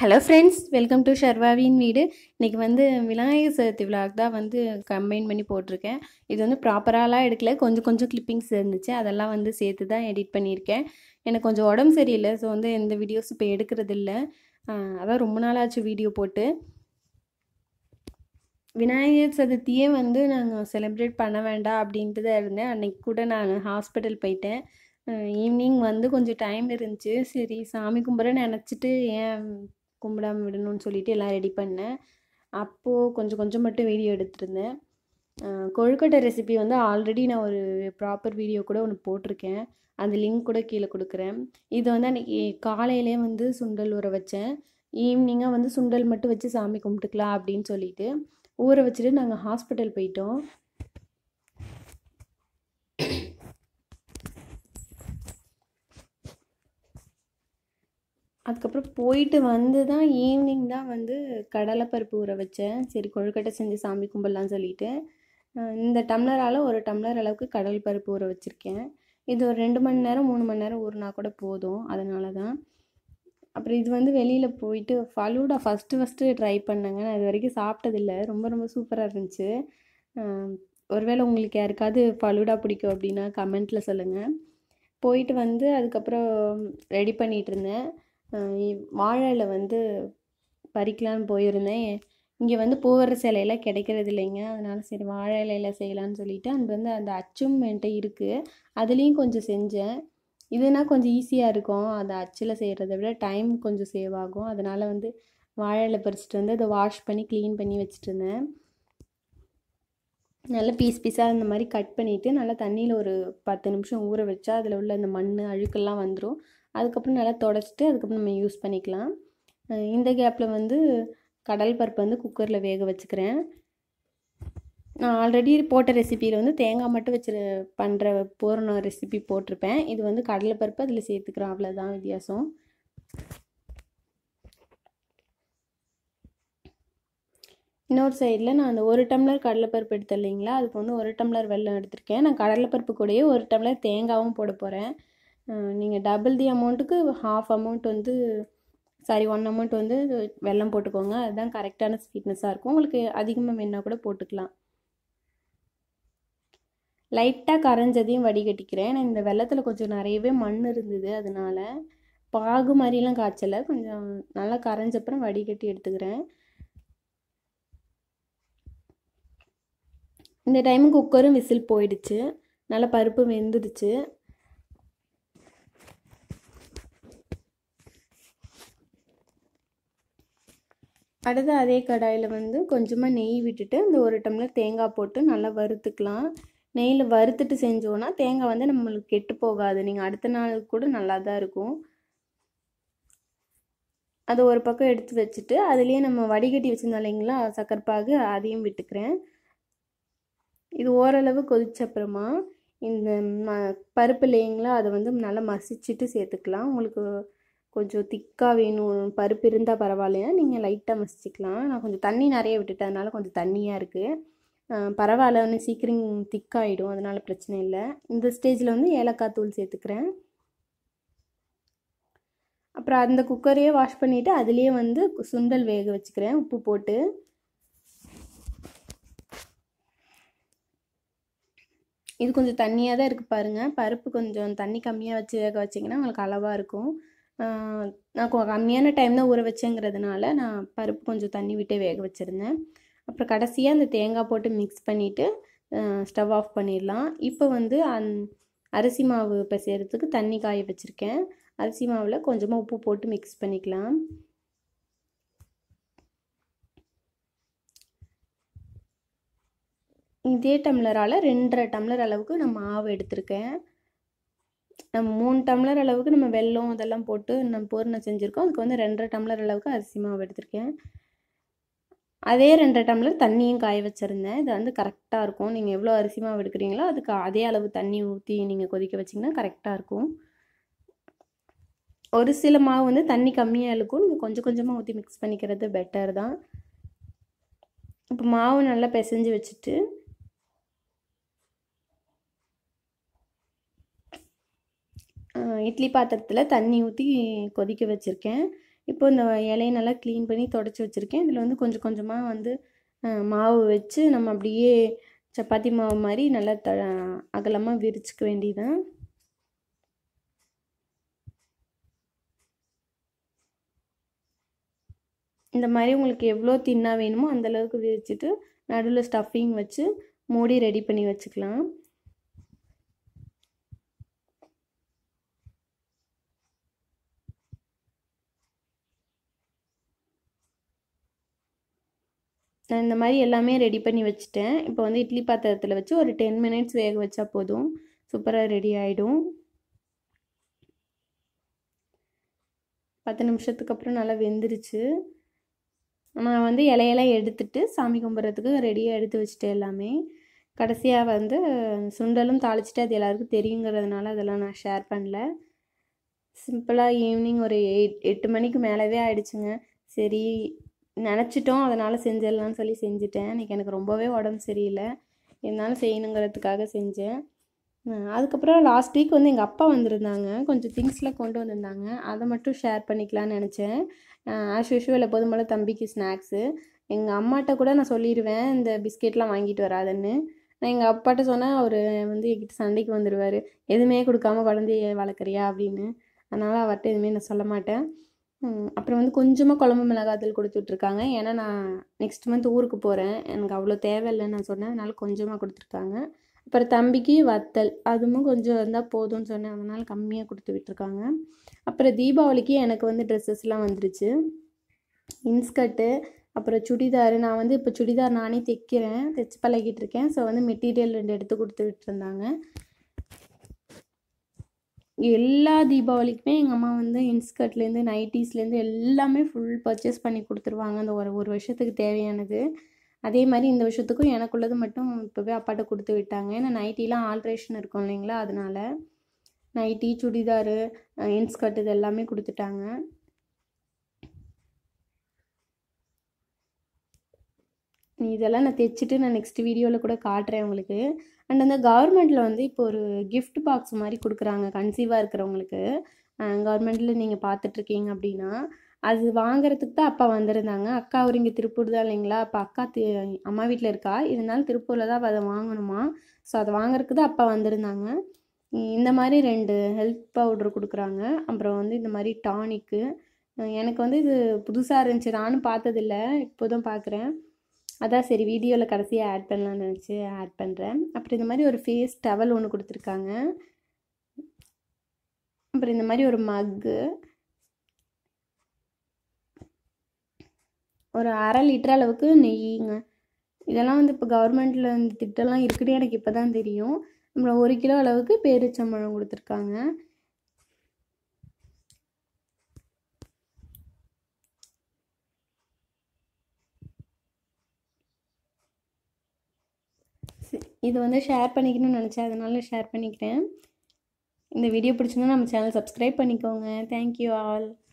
hello friends welcome to ஷர்வாவின் வீடு இன்றைக்கி வந்து விநாயகர் சதுர்த்தி விழாக் தான் வந்து கம்பைன் பண்ணி போட்டிருக்கேன் இது வந்து ப்ராப்பராலாம் எடுக்கல கொஞ்சம் கொஞ்சம் கிளிப்பிங்ஸ் இருந்துச்சு அதெல்லாம் வந்து சேர்த்து தான் எடிட் பண்ணியிருக்கேன் எனக்கு கொஞ்சம் உடம்பு சரியில்லை ஸோ வந்து எந்த வீடியோஸ் இப்போ எடுக்கிறது இல்லை ஆஹ் அதான் ரொம்ப நாள் ஆச்சு வீடியோ போட்டு விநாயகர் சதுர்த்தியே வந்து நாங்கள் செலிப்ரேட் பண்ண வேண்டாம் அப்படின்ட்டு தான் இருந்தேன் அன்னைக்கு கூட நான் ஹாஸ்பிட்டல் போயிட்டேன் ஈவினிங் வந்து கொஞ்சம் டைம் இருந்துச்சு சரி சாமி கும்பிட்றேன்னு நினச்சிட்டு ஏன் கும்பிடாம விடணும்னு சொல்லிட்டு எல்லாம் ரெடி பண்ணேன் அப்போது கொஞ்சம் கொஞ்சம் மட்டும் வீடியோ எடுத்திருந்தேன் அஹ் கொழுக்கட்டை ரெசிபி வந்து ஆல்ரெடி நான் ஒரு ப்ராப்பர் வீடியோ கூட ஒன்று போட்டிருக்கேன் அந்த லிங்க் கூட கீழே கொடுக்குறேன் இது வந்து அன்றைக்கி காலையிலே வந்து சுண்டல் ஊற வச்சேன் ஈவினிங்காக வந்து சுண்டல் மட்டும் வச்சு சாமி கும்பிட்டுக்கலாம் அப்படின்னு சொல்லிட்டு ஊற வச்சுட்டு நாங்கள் ஹாஸ்பிட்டல் போயிட்டோம் அதுக்கப்புறம் போயிட்டு வந்து தான் ஈவினிங் தான் வந்து கடலைப்பருப்பு ஊற வச்சேன் சரி கொழுக்கட்டை செஞ்சு சாமி கும்பிடலான்னு சொல்லிட்டு அஹ் இந்த டம்ளரால் ஒரு டம்ளர் அளவுக்கு கடல் பருப்பு ஊற வச்சுருக்கேன் இது ஒரு ரெண்டு மணி நேரம் மூணு மணி நேரம் ஊறினா கூட போதும் அதனால தான் அப்புறம் இது வந்து வெளியில் போயிட்டு ஃபலூடா ஃபஸ்ட்டு ஃபஸ்ட்டு ட்ரை பண்ணேங்க நான் இது வரைக்கும் சாப்பிட்டதில்ல ரொம்ப ரொம்ப சூப்பராக இருந்துச்சு அஹ் ஒருவேளை உங்களுக்கு யாருக்காவது ஃபலூடா பிடிக்கும் அப்படின்னா கமெண்ட்டில் சொல்லுங்கள் போயிட்டு வந்து அதுக்கப்புறம் ரெடி பண்ணிகிட்டு இருந்தேன் அஹ் இ- வாழை இலை வந்து பறிக்கலான்னு போயிருந்தேன் இங்கே வந்து பூவர சிலையெல்லாம் கிடைக்கிறது இல்லைங்க அதனால சரி வாழை இலையில செய்யலான்னு சொல்லிட்டு அங்கே வந்து அந்த அச்சும் என்கிட்ட இருக்குது அதுலேயும் கொஞ்சம் செஞ்சேன் இதுனா கொஞ்சம் ஈஸியாக இருக்கும் அந்த அச்சில் செய்கிறத விட டைம் கொஞ்சம் சேவ் ஆகும் அதனால் வந்து வாழை இலை பறிச்சிட்டு வந்து அதை வாஷ் பண்ணி க்ளீன் பண்ணி வச்சுட்டு இருந்தேன் நல்லா பீஸ் பீஸாக இந்த மாதிரி கட் பண்ணிவிட்டு நல்லா தண்ணியில் ஒரு பத்து நிமிஷம் ஊற வச்சா அதில் உள்ள அந்த மண் அழுக்கெல்லாம் வந்துடும் அதுக்கப்புறம் நல்லா தொடச்சிட்டு அதுக்கப்புறம் நம்ம யூஸ் பண்ணிக்கலாம் அஹ் இந்த கேப்பில் வந்து கடல் பருப்பு வந்து குக்கரில் வேக வச்சுக்கிறேன் நான் ஆல்ரெடி போட்ட ரெசிபியில் வந்து தேங்காய் மட்டும் வச்சு பண்ணுற பூரண ரெசிபி போட்டிருப்பேன் இது வந்து கடலைப்பருப்பு அதில் சேர்த்துக்கிறேன் அவ்வளோதான் வித்தியாசம் இன்னொரு சைடில் நான் அந்த ஒரு டம்ளர் கடலைப்பருப்பு எடுத்தேன் இல்லைங்களா அதுக்கு வந்து ஒரு டம்ளர் வெல்லம் எடுத்திருக்கேன் நான் கடலைப்பருப்பு கூடயே ஒரு டம்ளர் தேங்காவும் போட போகிறேன் நீங்கள் டபுள் தி அமௌண்ட்டுக்கு ஹாஃப் அமௌண்ட் வந்து சாரி ஒன் அமௌண்ட் வந்து வெல்லம் போட்டுக்கோங்க அதுதான் கரெக்டான ஸ்வீட்னஸாக இருக்கும் உங்களுக்கு அதிகமாக வேணால் கூட போட்டுக்கலாம் லைட்டாக கரைஞ்சதையும் வடிகட்டிக்கிறேன் நான் இந்த வெள்ளத்தில் கொஞ்சம் நிறையவே மண் இருந்தது அதனால பாகு மாதிரிலாம் காய்ச்சலை கொஞ்சம் நல்லா கரைஞ்சப்புறம் வடிகட்டி எடுத்துக்கிறேன் இந்த டைமு குக்கரும் விசில் போயிடுச்சு நல்லா பருப்பு வெந்துடுச்சு அடுத்து அதே கடாயில் வந்து கொஞ்சமாக நெய் விட்டுட்டு இந்த ஒரு டம்ளர் தேங்காய் போட்டு நல்லா வறுத்துக்கலாம் நெய்யில் வறுத்துட்டு செஞ்சோன்னா தேங்காய் வந்து நம்மளுக்கு கெட்டு போகாது நீங்கள் அடுத்த நாள் கூட நல்லா தான் இருக்கும் அது ஒரு பக்கம் எடுத்து வச்சுட்டு அதுலேயே நம்ம வடிகட்டி வச்சுருந்தோம் இல்லைங்களா சக்கரைப்பாகு அதையும் விட்டுக்கிறேன் இது ஓரளவு கொதிச்ச அப்புறமா இந்த ம பருப்பு இல்லைங்களா அதை வந்து நல்லா மசிச்சுட்டு சேர்த்துக்கலாம் உங்களுக்கு கொஞ்சம் திக்காக வேணும் பருப்பு இருந்தால் பரவாயில்லையா நீங்கள் லைட்டாக மசிச்சுக்கலாம் நான் கொஞ்சம் தண்ணி நிறைய விட்டுட்டேன் அதனால கொஞ்சம் தண்ணியாக இருக்குது பரவாயில்ல ஒன்று சீக்கிரம் திக்காயிடும் அதனால பிரச்சனை இல்லை இந்த ஸ்டேஜில் வந்து ஏலக்காய் தூள் சேர்த்துக்கிறேன் அப்புறம் அந்த குக்கரையே வாஷ் பண்ணிவிட்டு அதுலேயே வந்து சுண்டல் வேக வச்சுக்கிறேன் உப்பு போட்டு இது கொஞ்சம் தண்ணியாக தான் இருக்குது பாருங்கள் பருப்பு கொஞ்சம் தண்ணி கம்மியாக வச்சு வேக வச்சிங்கன்னா உங்களுக்கு அளவாக இருக்கும் ஆஹ் நான் கொ- கம்மியான டைம் தான் ஊற வச்சேங்கிறதுனால நான் பருப்பு கொஞ்சம் தண்ணி விட்டே வேக வச்சுருந்தேன் அப்புறம் கடைசியாக அந்த தேங்காய் போட்டு மிக்ஸ் பண்ணிவிட்டு ஸ்டவ் ஆஃப் பண்ணிடலாம் இப்போ வந்து அந் அரிசி மாவு பிசைறதுக்கு தண்ணி காய வச்சுருக்கேன் அரிசி மாவில் கொஞ்சமாக உப்பு போட்டு மிக்ஸ் பண்ணிக்கலாம் இதே டம்ளரால் ரெண்டரை டம்ளர் அளவுக்கு நான் மாவு எடுத்திருக்கேன் நம்ம மூணு டம்ளர் அளவுக்கு நம்ம வெல்லம் இதெல்லாம் போட்டு நம்ம பூரணம் செஞ்சுருக்கோம் அதுக்கு வந்து ரெண்டரை டம்ளர் அளவுக்கு அரிசி மாவு எடுத்திருக்கேன் அதே ரெண்டரை டம்ளர் தண்ணியும் காய வச்சுருந்தேன் இது வந்து கரெக்டாக இருக்கும் நீங்கள் எவ்வளோ அரிசி மாவு எடுக்கிறீங்களோ அதுக்கு அதே அளவு தண்ணி ஊற்றி நீங்கள் கொதிக்க வச்சிங்கன்னா கரெக்டாக இருக்கும் ஒரு சில மாவு வந்து தண்ணி கம்மியாக இருக்கும் நீங்கள் கொஞ்சம் கொஞ்சமாக ஊற்றி மிக்ஸ் பண்ணிக்கிறது பெட்டர் தான் இப்போ மாவு நல்லா பிசைஞ்சு வச்சுட்டு இட்லி பாத்திரத்தில் தண்ணி ஊற்றி கொதிக்க வச்சுருக்கேன் இப்போ இந்த இலையை நல்லா க்ளீன் பண்ணி தொடச்சி வச்சுருக்கேன் இதில் வந்து கொஞ்சம் கொஞ்சமாக வந்து அஹ், மாவு வச்சு நம்ம அப்படியே சப்பாத்தி மாவு மாதிரி நல்லா த அகலமாக விரிச்சுக்க வேண்டியதான் இந்த மாதிரி உங்களுக்கு எவ்வளோ தின்னா வேணுமோ அந்த அளவுக்கு விரிச்சிட்டு நடுவில் ஸ்டஃபிங் வச்சு மூடி ரெடி பண்ணி வச்சுக்கலாம் நான் இந்த மாதிரி எல்லாமே ரெடி பண்ணி வச்சுட்டேன் இப்போ வந்து இட்லி பாத்திரத்தில் வச்சு ஒரு டென் மினிட்ஸ் வேக வச்சா போதும் சூப்பராக ரெடி ஆகிடும் பத்து நிமிஷத்துக்கு அப்புறம் நல்லா வெந்துருச்சு நான் வந்து இலையெல்லாம் எடுத்துட்டு சாமி கும்பிட்றதுக்கு ரெடியாக எடுத்து வச்சுட்டேன் எல்லாமே கடைசியாக வந்து சுண்டலும் தாளிச்சிட்டு அது எல்லாருக்கும் தெரியுங்கிறதுனால அதெல்லாம் நான் ஷேர் பண்ணல சிம்பிளாக ஈவினிங் ஒரு எயிட் எட்டு மணிக்கு மேலவே ஆயிடுச்சுங்க சரி நினச்சிட்டோம் அதனால் செஞ்சிடலான்னு சொல்லி செஞ்சுட்டேன் இன்றைக்கி எனக்கு ரொம்பவே உடம்பு சரியில்லை இருந்தாலும் செய்யணுங்கிறதுக்காக செஞ்சேன் அஹ் அதுக்கப்புறம் லாஸ்ட் வீக் வந்து எங்கள் அப்பா வந்திருந்தாங்க கொஞ்சம் திங்ஸ்லாம் கொண்டு வந்திருந்தாங்க அதை மட்டும் ஷேர் பண்ணிக்கலாம்னு நினச்சேன் ஆஸ் யூஷுவல் எப்போதும் போல் தம்பிக்கு ஸ்நாக்ஸு எங்கள் அம்மாட்ட கூட நான் சொல்லிடுவேன் இந்த பிஸ்கெட்லாம் வாங்கிட்டு வராதுன்னு நான் எங்கள் அப்பாட்ட சொன்னால் அவர் வந்து என்கிட்ட சண்டைக்கு வந்துடுவார் எதுவுமே கொடுக்காம குழந்தைய வளர்க்குறியா அப்படின்னு அதனால் அவர்கிட்ட எதுவுமே நான் சொல்ல மாட்டேன் ம், அப்புறம் வந்து கொஞ்சமாக குழம்பு மிளகாத்தூள் கொடுத்துட்ருக்காங்க ஏன்னா நான் நெக்ஸ்ட் மந்த் ஊருக்கு போகிறேன் எனக்கு அவ்வளோ தேவையில்லைன்னு நான் சொன்னேன் அதனால் கொஞ்சமாக கொடுத்துருக்காங்க அப்புறம் தம்பிக்கு வத்தல் அதுவும் கொஞ்சம் இருந்தால் போதும்னு சொன்னேன் அதனால் கம்மியாக கொடுத்து விட்டுருக்காங்க அப்புறம் தீபாவளிக்கு எனக்கு வந்து ட்ரெஸ்ஸஸ்லாம் வந்துருச்சு இன்ஸ்கர்ட்டு அப்புறம் சுடிதார் நான் வந்து இப்போ சுடிதார் நானே தைக்கிறேன் தைச்சு பழகிட்டு இருக்கேன் ஸோ வந்து மெட்டீரியல் ரெண்டு எடுத்து கொடுத்து விட்டுருந்தாங்க எல்லா தீபாவளிக்குமே எங்கள் அம்மா வந்து இன்ஸ்கர்ட்லேருந்து நைட்டிஸ்லேருந்து எல்லாமே ஃபுல் பர்ச்சேஸ் பண்ணி கொடுத்துருவாங்க அந்த ஒரு ஒரு வருஷத்துக்கு தேவையானது அதே மாதிரி இந்த வருஷத்துக்கும் எனக்குள்ளது மட்டும் இப்போவே அப்பாட்ட கொடுத்து விட்டாங்க ஏன்னா நைட்டிலாம் ஆல்ட்ரேஷன் இருக்கும் இல்லைங்களா அதனால நைட்டி சுடிதாரு இன்ஸ்கர்ட் இது எல்லாமே கொடுத்துட்டாங்க இதெல்லாம் நான் தைச்சிட்டு நான் நெக்ஸ்ட் வீடியோவில் கூட காட்டுறேன் உங்களுக்கு அண்ட் அந்த கவர்மெண்ட்டில் வந்து இப்போ ஒரு gift பாக்ஸ் மாதிரி கொடுக்குறாங்க கன்சீவாக இருக்கிறவங்களுக்கு கவர்மெண்ட்டில் நீங்கள் பார்த்துட்ருக்கீங்க அப்படின்னா அது வாங்குறதுக்கு தான் அப்பா வந்திருந்தாங்க அக்கா அவர் இங்கே திருப்பூர் தான் இல்லைங்களா அப்போ அக்கா தி அம்மா வீட்டில் இருக்கா இருந்தாலும் திருப்பூரில் தான் அவ அதை வாங்கணுமா ஸோ அதை வாங்குறதுக்கு தான் அப்பா வந்திருந்தாங்க இந்த மாதிரி ரெண்டு ஹெல்த் பவுடர் கொடுக்குறாங்க அப்புறம் வந்து இந்த மாதிரி டானிக்கு எனக்கு வந்து இது புதுசாக இருந்துச்சு நானும் பார்த்ததில்ல இப்போ தான் பார்க்குறேன் அதான் சரி வீடியோவில் கடைசியாக ஆட் பண்ணலாம்னு நினச்சி ஆட் பண்ணுறேன் அப்புறம் இந்த மாதிரி ஒரு ஃபேஸ் டவல் ஒன்று கொடுத்துருக்காங்க அப்புறம் இந்த மாதிரி ஒரு மக்கு ஒரு அரை லிட்டர் அளவுக்கு நெய்யுங்க இதெல்லாம் வந்து இப்போ கவர்மெண்ட்டில் இந்த திட்டம்லாம் இருக்குன்னு எனக்கு இப்போ தான் தெரியும் அப்புறம் ஒரு கிலோ அளவுக்கு பேரிச்சம்பழம் கொடுத்துருக்காங்க சி- இது வந்து ஷேர் பண்ணிக்கணும்னு நினச்சேன் அதனால ஷேர் பண்ணிக்கிறேன் இந்த வீடியோ பிடிச்சிருந்தா நம்ம சேனல் சப்ஸ்கிரைப் பண்ணிக்கோங்க தேங்க்யூ ஆல்